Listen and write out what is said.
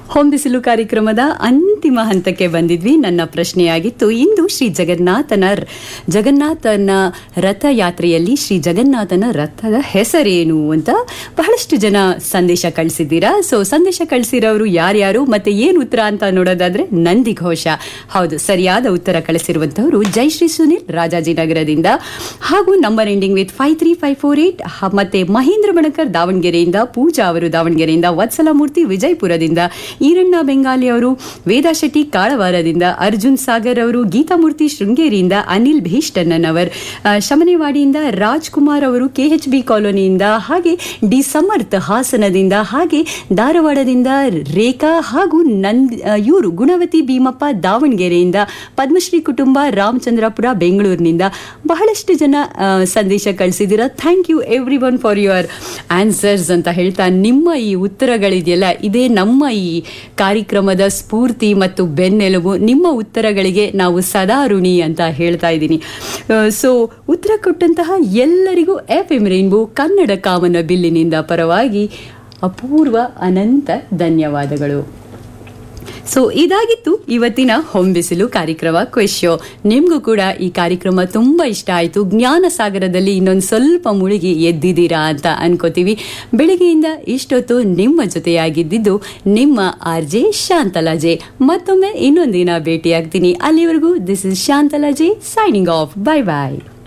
ಹೊಂಬಿಸಿಲು ಕಾರ್ಯಕ್ರಮದ ಅಂತಿಮ ಹಂತಕ್ಕೆ ಬಂದಿದ್ವಿ ನನ್ನ ಪ್ರಶ್ನೆಯಾಗಿತ್ತು ಇಂದು ಶ್ರೀ ಜಗನ್ನಾಥನ ರ- ಜಗನ್ನಾಥನ ರಥಯಾತ್ರೆಯಲ್ಲಿ ಶ್ರೀ ಜಗನ್ನಾಥನ ರಥದ ಹೆಸರೇನು ಅಂತ ಬಹಳಷ್ಟು ಜನ ಸಂದೇಶ ಕಳಿಸಿದ್ದೀರಾ ಸೊ ಸಂದೇಶ ಕಳಿಸಿರೋರು ಯಾರ್ಯಾರು ಮತ್ತೆ ಏನು ಉತ್ತರ ಅಂತ ನೋಡೋದಾದ್ರೆ ನಂದಿ ಘೋಷ ಹೌದು ಸರಿಯಾದ ಉತ್ತರ ಕಳಿಸಿರುವಂತವರು ಜಯಶ್ರೀ ಸುನಿಲ್ ರಾಜಾಜಿನಗರದಿಂದ ಹಾಗೂ number ending with five three five four eight ಮತ್ತೆ ಮಹೇಂದ್ರ ಬಣಕರ್ ದಾವಣಗೆರೆಯಿಂದ ಪೂಜಾ ಅವರು ದಾವಣಗೆರೆಯಿಂದ ವತ್ಸಲಮೂರ್ತಿ ವಿಜಯಪುರದಿಂದ ಈರಣ್ಣ ಬೆಂಗಾಲಿ ಅವರು ವೇದಾ ಶೆಟ್ಟಿ ಕಾಳವಾರದಿಂದ ಅರ್ಜುನ್ ಸಾಗರ್ ಅವರು ಗೀತಾಮೂರ್ತಿ ಶೃಂಗೇರಿಯಿಂದ ಅನಿಲ್ ಭೀಷ್ಟಣ್ಣನ್ ಅವರ್ ಆ, ಶಮನೆವಾಡಿಯಿಂದ ರಾಜ್ಕುಮಾರ್ ಅವರು ಕೆಎಚ್ ಬಿ ಕಾಲೋನಿಯಿಂದ ಹಾಗೆ ಡಿ ಸಮರ್ಥ ಹಾಸನದಿಂದ ಹಾಗೆ ಧಾರವಾಡದಿಂದ ರೇಖಾ ಹಾಗೂ ನಂದ್ ಇವರು ಗುಣವತಿ ಭೀಮಪ್ಪ ದಾವಣಗೆರೆಯಿಂದ ಪದ್ಮಶ್ರೀ ಕುಟುಂಬ ರಾಮಚಂದ್ರಪುರ ಬೆಂಗಳೂರಿನಿಂದ ಬಹಳಷ್ಟು ಜನ ಆ, ಸಂದೇಶ ಕಳಿಸಿದ್ದೀರಾ thank you everyone for your answers ಅಂತ ಹೇಳ್ತಾ ನಿಮ್ಮ ಈ ಉತ್ತರಗಳಿದೆಯಲ್ಲ ಇದೇ ನಮ್ಮ ಈ ಕಾರ್ಯಕ್ರಮದ ಸ್ಫೂರ್ತಿ ಮತ್ತು ಬೆನ್ನೆಲುಬು ನಿಮ್ಮ ಉತ್ತರಗಳಿಗೆ ನಾವು ಸದಾ ಋಣಿ ಅಂತ ಹೇಳ್ತಾ ಇದ್ದೀನಿ ಸೊ ಉತ್ತರ ಕೊಟ್ಟಂತಹ ಎಲ್ಲರಿಗೂ ಎಫ್ ಎಂ ರೈನ್ಬೋ ಕನ್ನಡ ಕಾಮನ ಬಿಲ್ಲಿನಿಂದ ಪರವಾಗಿ ಅಪೂರ್ವ ಅನಂತ ಧನ್ಯವಾದಗಳು ಸೊ ಇದಾಗಿತ್ತು ಇವತ್ತಿನ ಹೊಂಬಿಸಿಲು ಕಾರ್ಯಕ್ರಮ ಕ್ವೆಶ್ಯೋ ನಿಮಗೂ ಕೂಡ ಈ ಕಾರ್ಯಕ್ರಮ ತುಂಬಾ ಇಷ್ಟ ಆಯಿತು ಜ್ಞಾನ ಸಾಗರದಲ್ಲಿ ಇನ್ನೊಂದು ಸ್ವಲ್ಪ ಮುಳುಗಿ ಎದ್ದಿದ್ದೀರಾ ಅಂತ ಅನ್ಕೋತೀವಿ ಬೆಳಿಗ್ಗೆಯಿಂದ ಇಷ್ಟೊತ್ತು ನಿಮ್ಮ ಜೊತೆಯಾಗಿದ್ದಿದ್ದು ನಿಮ್ಮ ಆರ್ ಜೆ ಶಾಂತಲಾಜೆ ಮತ್ತೊಮ್ಮೆ ಇನ್ನೊಂದಿನ ಭೇಟಿಯಾಗ್ತೀನಿ ಅಲ್ಲಿವರೆಗೂ ದಿಸ್ ಇಸ್ ಶಾಂತಲಾಜೆ ಸೈನಿಂಗ್ ಆಫ್ ಬೈ ಬಾಯ್